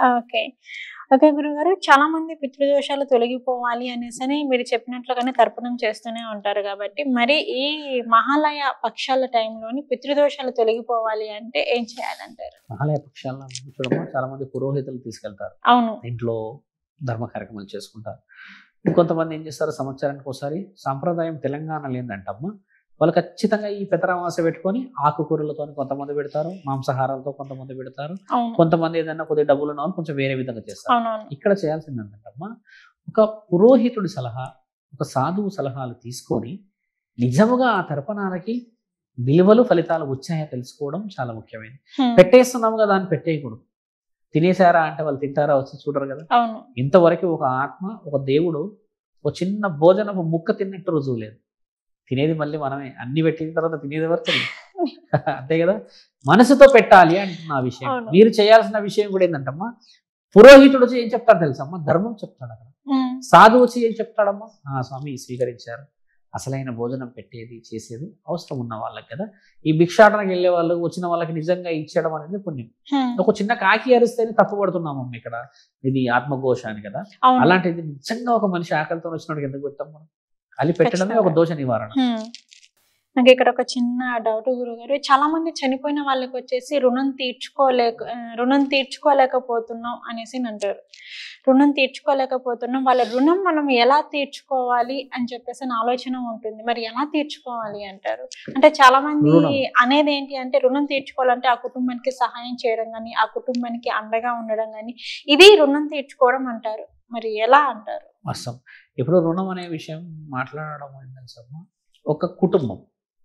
Okay okay గురుగారు చాలా మంది పితృదోషాలు తొలగిపోవాలి అనేసి మీరు చెప్పినట్లుగానే తర్పణం చేస్తూనే ఉంటారు కాబట్టి మరి ఈ మహాలయ పక్షాల టైంలోని పితృదోషాలు తొలగిపోవాలి అంటే ఏం చేయాలంటారు మహాలయ పక్షాలను చూడమ్మా చాలా మంది పురోహితులు తీసుకెళ్తారు అవును ఇంట్లో ధర్మ కార్యక్రమాలు చేసుకుంటారు ఇంకొంతమంది ఏం చేస్తారు సంవత్సరానికి ఒకసారి సాంప్రదాయం తెలంగాణలో ఏంటంటమ్మా వాళ్ళు ఖచ్చితంగా ఈ పెతరామాస పెట్టుకొని ఆకుకూరలతో కొంతమంది పెడతారు మాంసాహారాలతో కొంతమంది పెడతారు అవును కొంతమంది ఏదైనా కొద్దిగా డబ్బులు ఉన్న వాళ్ళు కొంచెం వేరే విధంగా చేస్తారు అవునవును ఇక్కడ చేయాల్సింది ఏంటంటమ్మా ఒక పురోహితుడి సలహా ఒక సాధువు సలహాలు తీసుకొని నిజముగా ఆ తర్పణాలకి విలువలు ఫలితాలు వచ్చాయో తెలుసుకోవడం చాలా ముఖ్యమైనది హ్మ్. పెట్టేస్తున్నాము కదా అని పెట్టేయకూడదు తినేసారా అంటే వాళ్ళు తింటారా వచ్చి చూడరు కదా అవును ఇంతవరకు ఒక ఆత్మ ఒక దేవుడు ఒక చిన్న భోజనపు ముక్క తిన్నట్టు రుజువు లేదు తినేది మళ్ళీ మనమే అన్ని పెట్టిన తర్వాత తినేది వరకు అంతే కదా మనసుతో పెట్టాలి అంటున్న ఆ విషయం అవును. మీరు చేయాల్సిన విషయం కూడా ఏంటంటమ్మా పురోహితుడు వచ్చి ఏం చెప్తాడు తెలుసమ్మా ధర్మం చెప్తాడు అక్కడ హ్మ్. సాధువు వచ్చి ఏం చెప్తాడమ్మా ఆ స్వామి స్వీకరించారు అసలైన భోజనం పెట్టేది చేసేది అవసరం ఉన్న వాళ్ళకి కదా ఈ భిక్షాటనకి వెళ్ళే వాళ్ళు వచ్చిన వాళ్ళకి నిజంగా ఇచ్చడం అనేది పుణ్యం హ్మ్. ఒక చిన్న కాకి అరిస్తేనే తప్పు పడుతున్నామమ్మ ఇక్కడ ఇది ఆత్మఘోష అని కదా అవును అలాంటిది నిజంగా ఒక మనిషి ఆకలితో వచ్చినోడికి ఎందుకు పెట్టాం మనం అది పెట్టడమే ఒక దోష నివారణ హ్మ్. నాకు ఇక్కడ ఒక చిన్న డౌట్ గురుగారు చాలా మంది చనిపోయిన వాళ్ళకి వచ్చేసి రుణం తీర్చుకోలేక ఆ, రుణం తీర్చుకోలేకపోతున్నాం అనేసి అంటారు రుణం తీర్చుకోలేకపోతున్నాం వాళ్ళ రుణం మనం ఎలా తీర్చుకోవాలి అని చెప్పేసి నా ఆలోచన ఉంటుంది మరి ఎలా తీర్చుకోవాలి అంటారు అంటే చాలా మంది రుణం. అనేది ఏంటి అంటే రుణం తీర్చుకోవాలంటే ఆ కుటుంబానికి సహాయం చేయడం కానీ ఆ కుటుంబానికి అండగా ఉండడం కానీ ఇది రుణం తీర్చుకోవడం అంటారు మరి ఎలా అంటారు వాస్తవం ఇప్పుడు రుణం అనే విషయం మాట్లాడడం ఏంటంటే ఒక కుటుంబం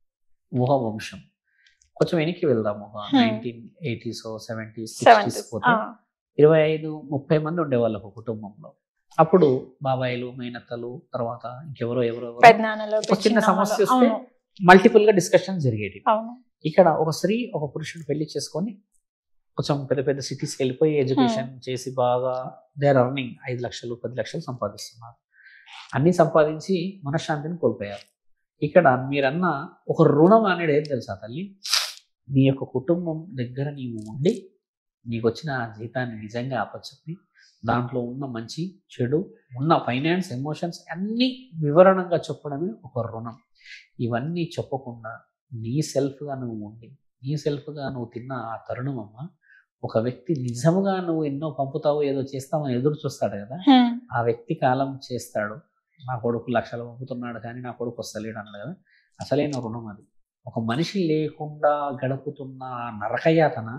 ఒక వంశం కొంచెం వెనక్కి వెళ్దాం ఒక Hmm. Nineteen eighties seventies seventh sixties పోతే ఇరవై ఐదు ముప్పై మంది ఉండేవాళ్ళు ఒక కుటుంబంలో అప్పుడు బాబాయిలు మేనత్తలు తర్వాత ఇంకెవరో ఎవరో ఎవరో పెద్దనాన్నలు ఒక చిన్న చిన్నమ్మలు. సమస్య వస్తే అవును మల్టిపుల్ గా డిస్కషన్ జరిగేవి అవును ఇక్కడ ఒక స్త్రీ ఒక పురుషుడు పెళ్లి చేసుకొని కొంచెం పెద్ద పెద్ద సిటీస్కి వెళ్ళిపోయి ఎడ్యుకేషన్ చేసి బాగా దే ఆర్ అర్నింగ్ ఐదు లక్షలు పది లక్షలు సంపాదిస్తున్నారు అన్ని సంపాదించి మనశ్శాంతిని కోల్పోయారు ఇక్కడ మీరన్న ఒక రుణం అనేది ఏం తెలుసా తల్లి నీ యొక్క కుటుంబం దగ్గర నీవు ఉండి నీకు వచ్చిన ఆ జీతాన్ని నిజంగా అప్పచెప్పి దాంట్లో ఉన్న మంచి చెడు ఉన్న ఫైనాన్స్ ఎమోషన్స్ అన్నీ వివరణంగా చెప్పడమే ఒక రుణం ఇవన్నీ చెప్పకుండా నీ సెల్ఫ్గా నువ్వు ఉండి నీ సెల్ఫ్గా నువ్వు తిన్న ఆ తరుణం అమ్మ ఒక వ్యక్తి నిజముగా నువ్వు ఎన్నో పంపుతావు ఏదో చేస్తావని ఎదురు చూస్తాడు కదా హ్మ్. ఆ వ్యక్తి కాలం చేస్తాడు నా కొడుకు లక్షలు పంపుతున్నాడు కానీ నా కొడుకు వస్తలేడు అన్నాడు కదా అసలైన రుణం అది ఒక మనిషి లేకుండా గడుపుతున్న ఆ నరకయాతన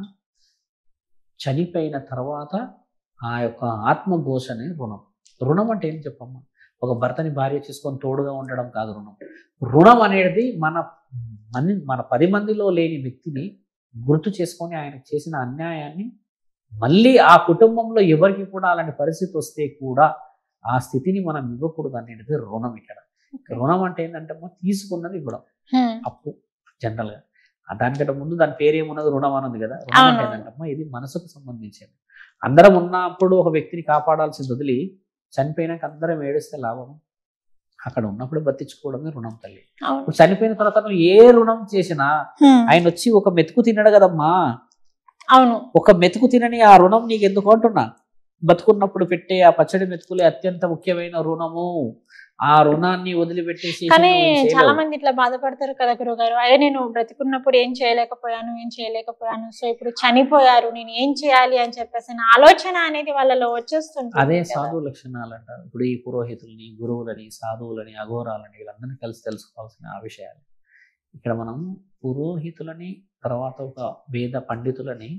చనిపోయిన తర్వాత ఆ యొక్క ఆత్మఘోషనే రుణం రుణం అంటే ఏం చెప్పమ్మా ఒక భర్తని భార్య చేసుకొని తోడుగా ఉండడం కాదు రుణం రుణం అనేది మన మన మన పది మందిలో లేని వ్యక్తిని గుర్తు చేసుకొని ఆయన చేసిన అన్యాయాన్ని మళ్ళీ ఆ కుటుంబంలో ఎవరికి కూడా అలాంటి పరిస్థితి వస్తే కూడా ఆ స్థితిని మనం ఇవ్వకూడదు అనేది రుణం ఇక్కడ రుణం అంటే ఏంటంటే అమ్మా, తీసుకున్నది ఇవ్వడం హ్మ్. అప్పు జనరల్ గా ఆ దానికంటే ముందు దాని పేరేమున్నది రుణం అన్నది కదా రుణం అంటే అవును. ఏంటంటే అమ్మా, ఇది మనసుకు సంబంధించింది అందరం ఉన్నప్పుడు ఒక వ్యక్తిని కాపాడాల్సింది వదిలి చనిపోయినాక అందరం ఏడిస్తే లాభం అక్కడ ఉన్నప్పుడు బతికించుకోవడమే రుణం తల్లి అవును ఇప్పుడు చనిపోయిన తర్వాత నువ్వు ఏ రుణం చేసినా హ్మ్. ఆయన వచ్చి ఒక మెతుకు తినడు కదమ్మా అవును ఒక మెతుకు తినని ఆ రుణం నీకు ఎందుకు అంటున్నా బతుకున్నప్పుడు పెట్టే ఆ పచ్చడి మెతుకులే అత్యంత ముఖ్యమైన రుణము ఆ రుణాన్ని వదిలిపెట్టేసి కానీ నువ్వు ఏం చేయలేవు. చాలా మంది ఇట్లా బాధపడతారు కదా గురుగారు అదే నేను బ్రతికున్నప్పుడు ఏం చేయలేకపోయాను ఏం చేయలేకపోయాను సో ఇప్పుడు చనిపోయారు నేను ఏం చేయాలి అని చెప్పేసి నా ఆలోచన అనేది వాళ్ళలో వచ్చేస్తుంది అదే కదా. సాధువు లక్షణాలు అంటారు ఇప్పుడు ఈ పురోహితుల్ని గురువులని సాధువులని అఘోరాలని వీళ్ళందరినీ కలిసి తెలుసుకోవాల్సిన ఆ విషయాలు ఇక్కడ మనం పురోహితులని తర్వాత ఒక వేద పండితులని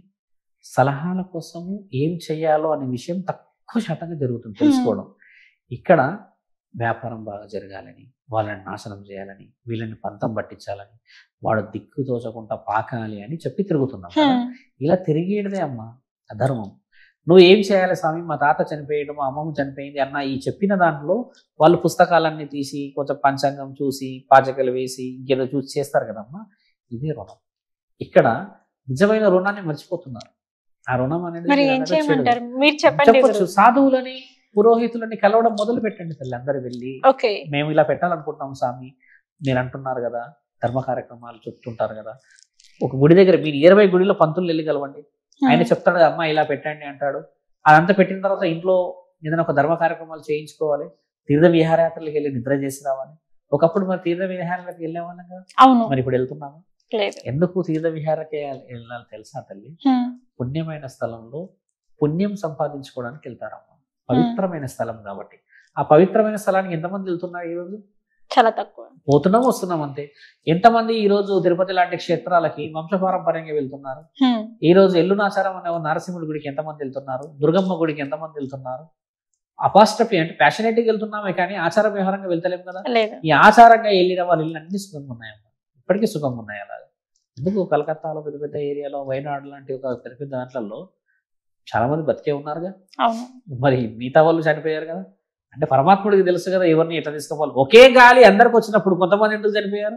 సలహాల కోసము ఏం చేయాలో అనే విషయం తక్కువ శాతంగా జరుగుతుంది తెలుసుకోవడం ఇక్కడ వ్యాపారం బాగా జరగాలని వాళ్ళని నాశనం చేయాలని వీళ్ళని పంతం పట్టించాలని వాడు దిక్కు తోచకుండా పాకాలి అని చెప్పి తిరుగుతున్నాం కదా. హ్మ్. ఇలా తిరిగేదే అమ్మా అధర్మం నువ్వు ఏం చేయాలి స్వామి మా తాత చనిపోయడం మా అమ్మమ్మ చనిపోయింది అన్న ఈ చెప్పిన దాంట్లో వాళ్ళు పుస్తకాలన్నీ తీసి కొంచెం పంచాంగం చూసి పాచకలు వేసి ఇంకేదో చూసి చేస్తారు కదమ్మా ఇదే రుణం ఇక్కడ నిజమైన రుణాన్ని మర్చిపోతున్నారు ఆ రుణం అనేది మరి ఏం నిజంగా చెడు. చేయమంటారు మీరు చెప్పండి చెప్పొచ్చు గురు. సాధువులని పురోహితులని కలవడం మొదలు పెట్టండి తల్లి అందరు వెళ్ళి ఓకే మేము ఇలా పెట్టాలనుకుంటున్నాం స్వామి మీరు అంటున్నారు కదా ధర్మ కార్యక్రమాలు చెప్తుంటారు కదా ఒక గుడి దగ్గర మీరు ఇరవై గుడిలో పంతులు వెళ్ళి కలవండి ఆయన చెప్తాడు అమ్మ ఇలా పెట్టండి అంటాడు అదంతా పెట్టిన తర్వాత ఇంట్లో ఏదైనా ఒక ధర్మ కార్యక్రమాలు చేయించుకోవాలి తీర్థ విహారయాత్రలకు వెళ్ళి నిద్ర చేసి రావాలి ఒకప్పుడు మరి తీర్థ విహారాలకు వెళ్ళేవాళ్ళం కదా అవును మరి ఇప్పుడు వెళ్తున్నాము లేదు ఎందుకు తీర్థ విహారకి వెళ్ళాలి తెలుసా తల్లి హ్మ్. పుణ్యమైన స్థలంలో పుణ్యం సంపాదించుకోవడానికి వెళ్తారమ్మా పవిత్రమైన స్థలం కాబట్టి ఆ పవిత్రమైన స్థలానికి ఎంతమంది వెళ్తున్నారు ఈరోజు చాలా తక్కువ పోతున్నాం వస్తున్నాం అంతే ఎంతమంది ఈ రోజు తిరుపతి లాంటి క్షేత్రాలకి వంశపారంపర్యంగా వెళ్తున్నారు హ్మ్. ఈ రోజు ఎల్లునాచారం అనే ఓ నరసింహుడి గుడికి ఎంతమంది వెళ్తున్నారు దుర్గమ్మ గుడికి ఎంతమంది వెళ్తున్నారు అపాస్ట్రఫీ అంటే ప్యాషనేట్గా వెళ్తున్నామే కానీ ఆచార వ్యవహారంగా వెళ్తలేం కదా లేదు ఈ ఆచారంగా వెళ్ళిన వాళ్ళు ఇల్లు అన్ని సుఖంగా ఉన్నాయమ్మా ఇప్పటికీ సుఖంగా ఉన్నాయి అలాగే ఎందుకు కలకత్తాలో పెద్ద పెద్ద ఏరియాలో వైనాడు లాంటి ఒక పెద్ద పెద్ద దాంట్లలో చాలా మంది బతికే ఉన్నారుగా అవును మరి మిగతా వాళ్ళు చనిపోయారు కదా అంటే పరమాత్ముడికి తెలుసు కదా ఎవరిని ఎట్లా తీసుకోవాలి ఒకే గాలి అందరికి వచ్చినప్పుడు కొంతమంది ఎందుకు చనిపోయారు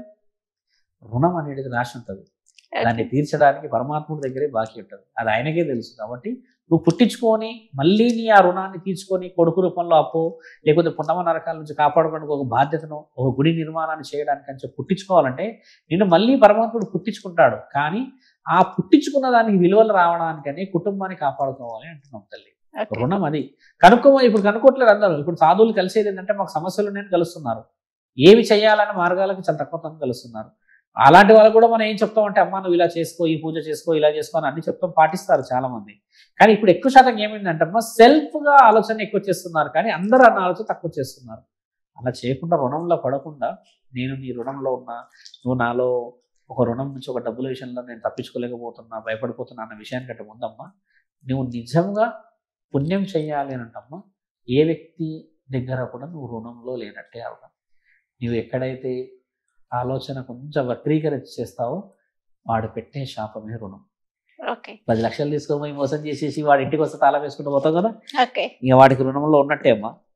రుణం అనేది రాసి ఉంటుంది దాన్ని తీర్చడానికి పరమాత్ముడి దగ్గరే బాకీ ఉంటుంది అది ఆయనకే తెలుసు కాబట్టి నువ్వు పుట్టించుకొని మళ్ళీ నీ ఆ రుణాన్ని తీర్చుకొని కొడుకు రూపంలో అప్పు లేకపోతే పున్నమ నరకాల నుంచి కాపాడుకోవడానికి ఒక బాధ్యతను ఒక గుడి నిర్మాణాన్ని చేయడానికి అని చెప్పి పుట్టించుకోవాలంటే నిన్ను మళ్ళీ పరమాత్ముడు పుట్టించుకుంటాడు కానీ ఆ పుట్టించుకున్న దానికి విలువలు రావడానికని కుటుంబాన్ని కాపాడుకోవాలి అంటున్నాం తల్లి ఓకే. రుణం అది కనుక్కోమో ఇప్పుడు కనుక్కోవట్లేదు అందరూ ఇప్పుడు సాధువులు కలిసేది ఏంటంటే మాకు సమస్యలు ఉన్నాయని కలుస్తున్నారు ఏవి చేయాలనే మార్గాలకు చాలా తక్కువ తక్కువ కలుస్తున్నారు అలాంటి వాళ్ళు కూడా మనం ఏం చెప్తామంటే అమ్మా నువ్వు ఇలా చేసుకో ఈ పూజ చేసుకో ఇలా చేసుకో అని అన్ని చెప్తాం పాటిస్తారు చాలా మంది కానీ ఇప్పుడు ఎక్కువ శాతం ఏమైందంటే అమ్మా సెల్ఫ్ గా ఆలోచన ఎక్కువ చేస్తున్నారు కానీ అందరూ అన్న ఆలోచన తక్కువ చేస్తున్నారు అలా చేయకుండా రుణంలో పడకుండా నేను నీ రుణంలో ఉన్నా నువ్వు నాలో ఒక రుణం నుంచి ఒక డబ్బుల విషయంలో నేను తప్పించుకోలేకపోతున్నా భయపడిపోతున్నా అన్న విషయానికంటే ముందమ్మా నువ్వు నిజంగా పుణ్యం చేయాలి అని అంటమ్మా ఏ వ్యక్తి దగ్గర కూడా నువ్వు రుణంలో లేనట్టే అర్థం నువ్వు ఎక్కడైతే ఆలోచన కొంచెం వక్రీకరించి చేస్తావో వాడు పెట్టే శాపమే రుణం ఓకే పది లక్షలు తీసుకొని పోయి మోసం చేసేసి వాడి ఇంటికి వస్తే తాళం వేసుకుంటూ పోతావు కదా ఓకే ఇక వాడికి రుణంలో ఉన్నట్టే అమ్మా